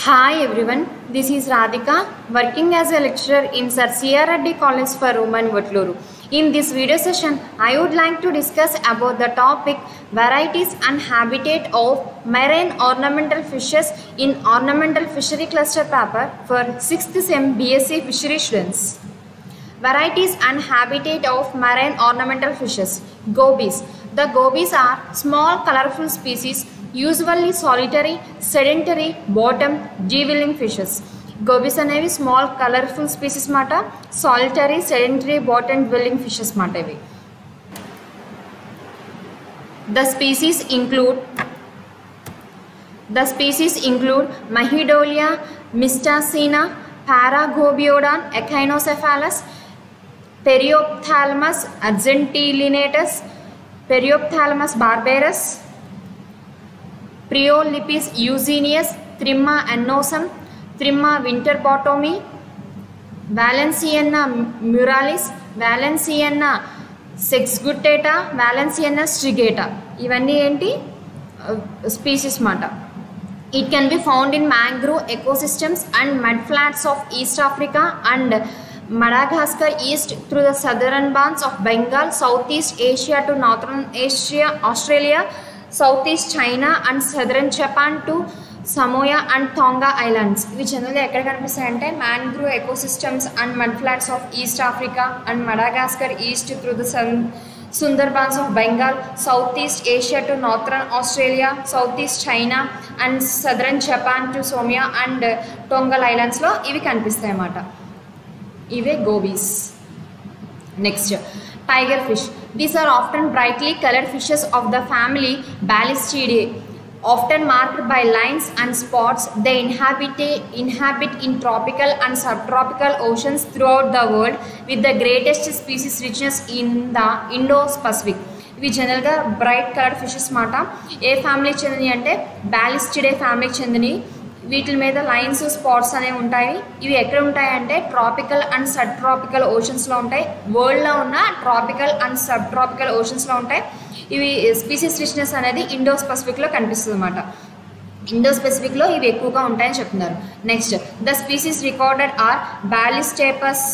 Hi everyone, this is Radhika working as a lecturer in Sir C.R. Reddy College for Women Vatluru. In this video session, I would like to discuss about the topic varieties and habitat of marine ornamental fishes in ornamental fishery cluster paper for 6th sem BSc fishery students. Varieties and habitat of marine ornamental fishes. Gobies. The gobies are small colorful species usually solitary, sedentary, bottom, dwelling fishes. Gobies అనేవి small colourful species మాట solitary sedentary bottom dwelling fishes మాట ఇవి the species include the species include Mahidolia mystacina Paragobiodon echinocephalus Periophthalmus argentilineatus Periophthalmus barbarus Priolepis eugenius Trimma annosum Trimma winterbottomi Valenciennea muralis Valenciennea sexguttata Valenciennea strigata ఇవన్నీ ఏంటి species మాట it can be found in mangrove ecosystems and mud flats of East Africa and Madagascar east through the southern bands of Bengal, Southeast Asia to Northern Asia, Australia, Southeast China and Southern Japan to Samoa and Tonga islands ఇవి జనరల్గా ఎక్కడ కనిపిస్తాయి అంటే mangrove ecosystems and mud flats of East Africa and Madagascar east through the sun Sundarbans of Bengal south east Asia to northern Australia south east China and southern Japan to Samoa and Tonga ఐలాండ్స్లో ఇవి కనిపిస్తాయి అన్నమాట ఇవే gobies next tiger fish these are often brightly coloured fishes of the family Balistidae often marked by lines and spots they inhabit, inhabit in tropical and subtropical oceans throughout the world with the greatest species richness in the indo-pacific ఇవి జనరల్గా bright colour fishes మాట ఏ ఫ్యామిలీకి చెందినవి అంటే బ్యాలిస్టిడే ఫ్యామిలీకి చెందినవి వీటి మీద లైన్స్ స్పాట్స్ అనేవి ఉంటాయి ఇవి ఎక్కడ ఉంటాయి అంటే ట్రాపికల్ అండ్ సబ్ ట్రాపికల్ ఓషన్స్లో ఉంటాయి వరల్డ్లో ఉన్న ట్రాపికల్ అండ్ సబ్ ట్రాపికల్ ఓషన్స్లో ఉంటాయి ఇవి స్పీసీస్ రిచ్నెస్ అనేది ఇండో స్పెసిఫిక్లో కనిపిస్తుంది అనమాట ఇండో స్పెసిఫిక్లో ఇవి ఎక్కువగా ఉంటాయని చెప్తున్నారు next the species recorded are Balistapus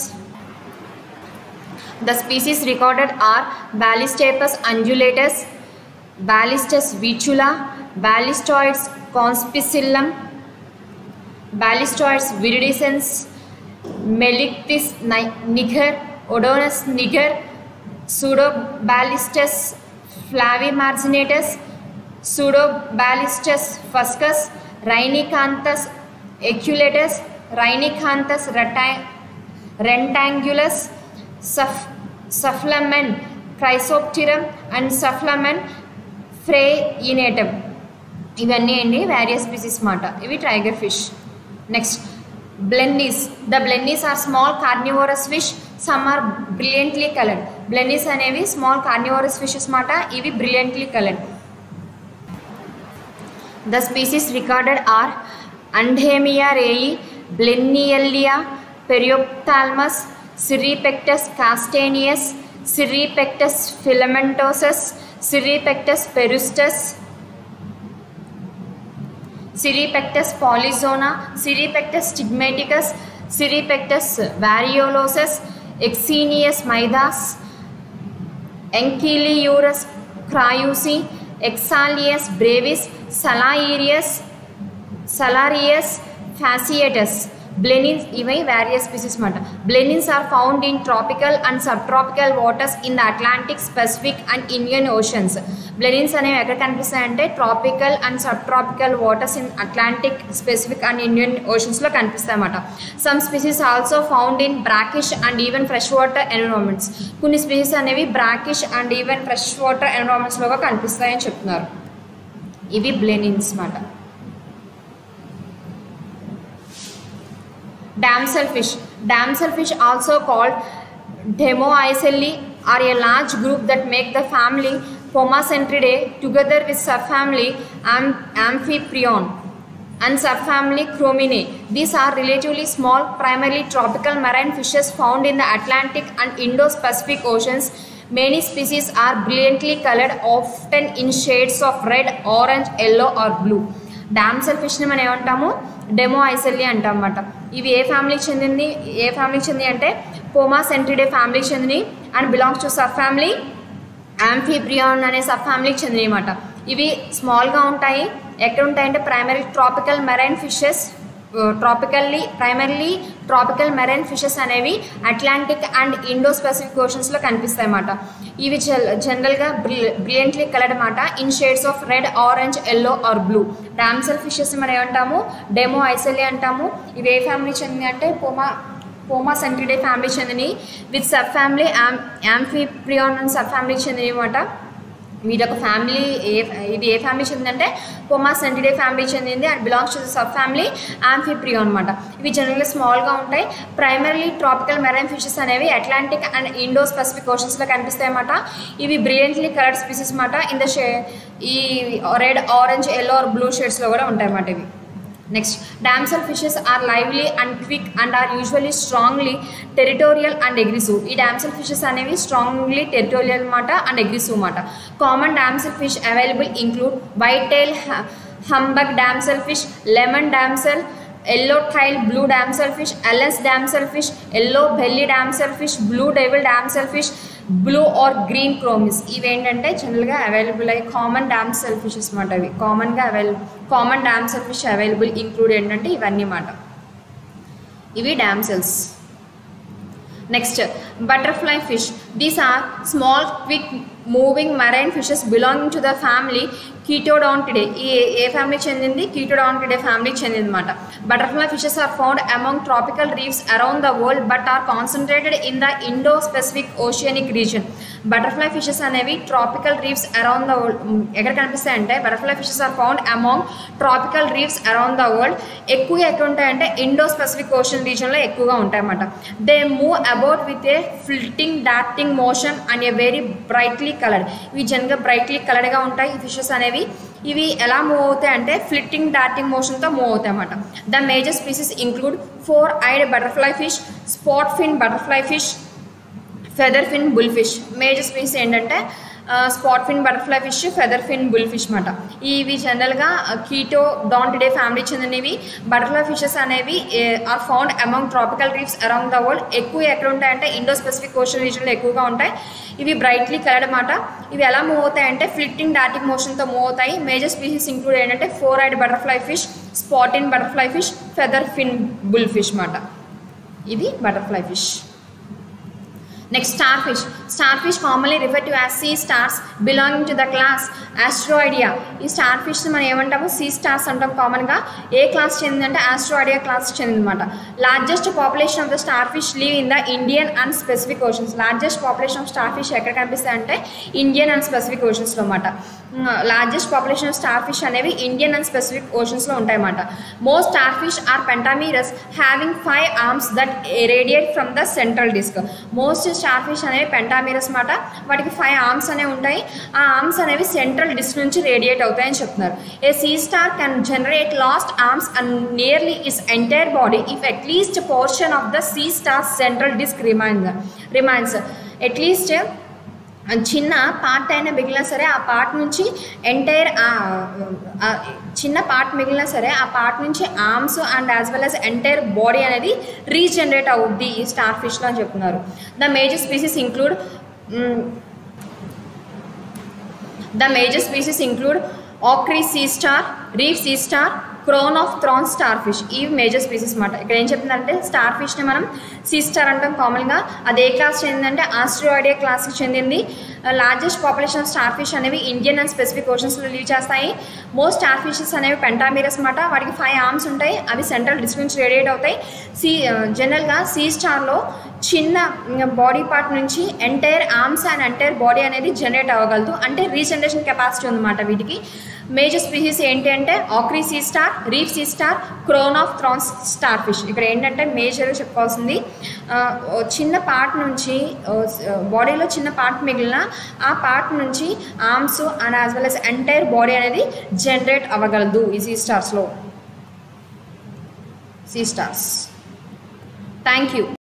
the species recorded are Balistapus undulatus Balistes vetula Balistoides conspicillum Balistoides viridescens Melichthys niger Odonus niger Pseudobalistes flavimarginatus Pseudobalistes fuscus Rhinecanthus aculeatus Rhinecanthus రెటా rectangulus సఫ్ Sufflamen chrysopterum and Sufflamen fraenatum ఇవన్నీ అండి various species మాట ఇవి tiger fish next blennies the blennies are small carnivorous fish some are brilliantly coloured blennies అనేవి small carnivorous fishes మాట ఇవి brilliantly coloured the species recorded are Andamia reyi Blenniella పెరియోప్థాల్మస్ సిరిపెక్టస్ కాస్టేనియస్ సిరిపెక్టస్ ఫిలమెంటోసస్ సిరిపెక్టస్ పెరుస్టస్ సిరిపెక్టస్ పాలిజోనా సిరిపెక్టస్ స్టిగ్మేటికస్ సిరిపెక్టస్ వారియోలోసస్ ఎక్సీనియస్ Midas ఎంకిలియూరస్ క్రాయూసి ఎక్సాలియస్ Brevis సలాయిరియస్ సలారియస్ ఫ్యాసియేటస్ బ్లెనిన్స్ ఇవి various species మాట blennies are found in tropical and subtropical waters in the Atlantic Pacific and Indian oceans blennies అనేవి ఎక్కడ కనిపిస్తాయంటే tropical and subtropical waters in Atlantic Pacific and Indian ఓషన్స్లో కనిపిస్తాయి అన్నమాట some species also found in brackish and even fresh water environments కొన్ని species అనేవి brackish and even fresh water ఎన్విరాన్మెంట్స్లోగా కనిపిస్తాయని చెప్తున్నారు ఇవి బ్లెనిన్స్ మాట damselfish. Damselfish also called Demoicelli are a large group that make the family Pomacentridae together with subfamily Am- Amphiprion and subfamily Chrominae. These are relatively small, primarily tropical marine fishes found in the Atlantic and Indo-Pacific oceans. Many species are brilliantly colored, often in shades of red, orange, yellow or blue. Damsel ఫిష్ని మనం ఏమంటాము demo ఐసెల్లి అంటాం అన్నమాట ఇవి ఏ ఫ్యామిలీకి చెందింది ఏ ఫ్యామిలీకి చెంది అంటే పోమా సెంట్రిడే ఫ్యామిలీకి చెందినవి and belongs to subfamily Amphiprion అనే సబ్ ఫ్యామిలీకి చెందినవి అనమాట ఇవి స్మాల్గా ఉంటాయి ఎక్కడ ఉంటాయంటే primary tropical marine fishes tropically primarily tropical marine fishes అనేవి అట్లాంటిక్ అండ్ ఇండో స్పెసిఫిక్ ఓషన్స్లో కనిపిస్తాయి అన్నమాట ఇవి జనరల్గా బ్రిలియంట్లీ కలర్డ్ అనమాట in shades of red orange yellow or blue damsel fishes మనం ఏమంటాము డెమో ఐసెల్లి అంటాము ఇవి ఏ ఫ్యామిలీ చెందినవి అంటే పోమా పోమా సెంట్రిడే ఫ్యామిలీ చెందినవి విత్ సబ్ ఫ్యామిలీ యామ్ యాంఫిప్రియాన్ అండ్ సబ్ ఫ్యామిలీకి చెందినవి అనమాట వీటి ఒక ఫ్యామిలీ ఏ ఇది ఏ ఫ్యామిలీ చెందిందంటే పోమా సెంటిడే ఫ్యామిలీ చెందింది and belongs to subfamily Amphiprion అనమాట ఇవి జనరల్గా స్మాల్గా ఉంటాయి ప్రైమర్లీ ట్రాపికల్ మెరైన్ ఫిషెస్ అనేవి అట్లాంటిక్ అండ్ ఇండో స్పెసిఫిక్ ఓషన్స్లో కనిపిస్తాయి అన్నమాట ఇవి బ్రిలియంట్లీ కలర్డ్ స్పీసెస్ అన్నమాట ఇన్ ద షే ఈ red orange yellow or blue షేడ్స్లో కూడా ఉంటాయి అన్నమాట ఇవి next damsel fishes are lively and quick and are usually strongly territorial and aggressive ఈ డామ్సల్ ఫిషెస్ అనేవి స్ట్రాంగ్లీ టెరిటోరియల్ అనమాట అండ్ అగ్రెసివ్ అనమాట common damsel fish available include white tail humbug damsel fish lemon damsel yellow tail blue damsel fish Allen's damsel fish yellow belly damsel fish blue devil damsel fish blue or green chromis ఇవి ఏంటంటే జనరల్గా available అయ్యి common dam cell fishes మాట అవి కామన్గా available common damsel fish available include ఏంటంటే ఇవన్నీ మాట ఇవి damsels next butterfly fish these are small quick moving marine fishes belonging to the family Chaetodontidae ఈ ఏ ఫ్యామిలీకి చెందింది కీటోడాంటిడే ఫ్యామిలీకి చెందింది అనమాట butterfly fishes are found among tropical reefs around the world but are concentrated in the Indo Pacific oceanic region butterfly fishes అనేవి tropical reefs around the world ఎక్కడ కనిపిస్తాయి అంటే butterfly fishes are found among tropical reefs around the world ఎక్కువగా ఎక్కడ ఉంటాయంటే Indo specific ocean రీజన్లో ఎక్కువగా ఉంటాయి అన్నమాట they move about with a flitting darting motion and a very brightly coloured ఇవి జనరల్గా బ్రైట్లీ కలర్డ్గా ఉంటాయి ఈ ఫిషెస్ అనేవి ఇవి ఎలా మూవ్ అవుతాయి అంటే ఫ్లిట్టింగ్ డాటింగ్ మోషన్తో మూవ్ అవుతాయి అన్నమాట the major species include four eyed butterfly fish spot fin butterfly fish feather fin bull fish major species ఏంటంటే spot fin butterfly fish feather fin bull fish అనమాట ఇవి జనరల్గా కీటో డాంటిడే ఫ్యామిలీ చెందినవి butterfly fishes అనేవి are found among tropical reefs around the world ఎక్కువ ఎక్కడ ఉంటాయంటే Indo specific ocean రీజన్లో ఎక్కువగా ఉంటాయి ఇవి బ్రైట్లీ కలర్డ్ అనమాట ఇవి ఎలా మూవ్ అవుతాయంటే ఫ్లిట్టింగ్ డాటింగ్ మోషన్తో మూవ్ అవుతాయి మేజర్ స్పీసీస్ ఇంక్లూడ్ ఏంటంటే four eyed butterfly fish spot in butterfly fish feather fin bull fish అనమాట ఇది butterfly fish next star fish star fish commonly refer to as sea stars belonging to the class Asteroidea ఈ star fish మనం ఏమంటాము sea stars అంటాం కామన్గా ఏ class చెందిందంటే Asteroidea class చెందిందన్నమాట largest population of the star fish live in the Indian and Pacific oceans largest population of star fish ఎక్కడ కనిపిస్తాయి అంటే ఇండియన్ అండ్ స్పెసిఫిక్ ఓషన్స్లో అనమాట largest population of star fish అనేవి ఇండియన్ అండ్ స్పెసిఫిక్ ఓషన్స్లో ఉంటాయన్నమాట most star fish are pentamerous having five arms that radiate from the central disc most star fish అనేవి pentamerous మాట వాటికి ఫైవ్ ఆర్మ్స్ అనేవి ఉంటాయి ఆ ఆర్మ్స్ అనేవి సెంట్రల్ డిస్క్ నుంచి రేడియేట్ అవుతాయని చెప్తున్నారు a sea star can generate lost arms and nearly its entire body if at least portion of the sea star central disc remains remains at least చిన్న పార్ట్ అయినా మిగిలినా సరే ఆ పార్ట్ నుంచి ఎంటైర్ చిన్న పార్ట్ మిగిలినా సరే ఆ పార్ట్ నుంచి arms and as well as entire body అనేది రీజనరేట్ అవుద్ది ఈ స్టార్ ఫిష్లో అని చెప్తున్నారు the major species include the major species include ochre sea star reef sea star crown of thorns star fish ఇవి మేజర్ స్పీసెస్ అనమాట ఇక్కడ ఏం చెప్తుందంటే స్టార్ ఫిష్ని మనం సీ స్టార్ అంటాం కామన్గా అది ఏ క్లాస్ చెందిందంటే ఆస్ట్రోఐడియా క్లాస్కి చెందింది largest population of star fish అనేవి ఇండియన్ అండ్ స్పెసిఫిక్ ఓషన్స్లో లీవ్ చేస్తాయి మోస్ట్ స్టార్ ఫిషెస్ అనేవి పెంటామీరస్ అనమాట వాటికి ఫైవ్ ఆర్మ్స్ ఉంటాయి అవి సెంట్రల్ డిస్క్ నుంచి రేడియేట్ అవుతాయి సీ జనరల్గా సీ స్టార్లో చిన్న బాడీ పార్ట్ నుంచి entire arms and entire body అనేది జనరేట్ అవ్వగలదు అంటే రీజనరేషన్ కెపాసిటీ ఉందన్నమాట వీటికి మేజర్ స్పీసీస్ ఏంటి అంటే ochre sea star reef sea star crown of thorns star fish ఇక్కడ ఏంటంటే మేజర్ చెప్పుకోవాల్సింది చిన్న పార్ట్ నుంచి బాడీలో చిన్న పార్ట్ మిగిలిన ఆ పార్ట్ నుంచి arms and as well as entire body అనేది జనరేట్ అవ్వగలదు ఈ సీ స్టార్స్లో సీ స్టార్స్ థ్యాంక్ యూ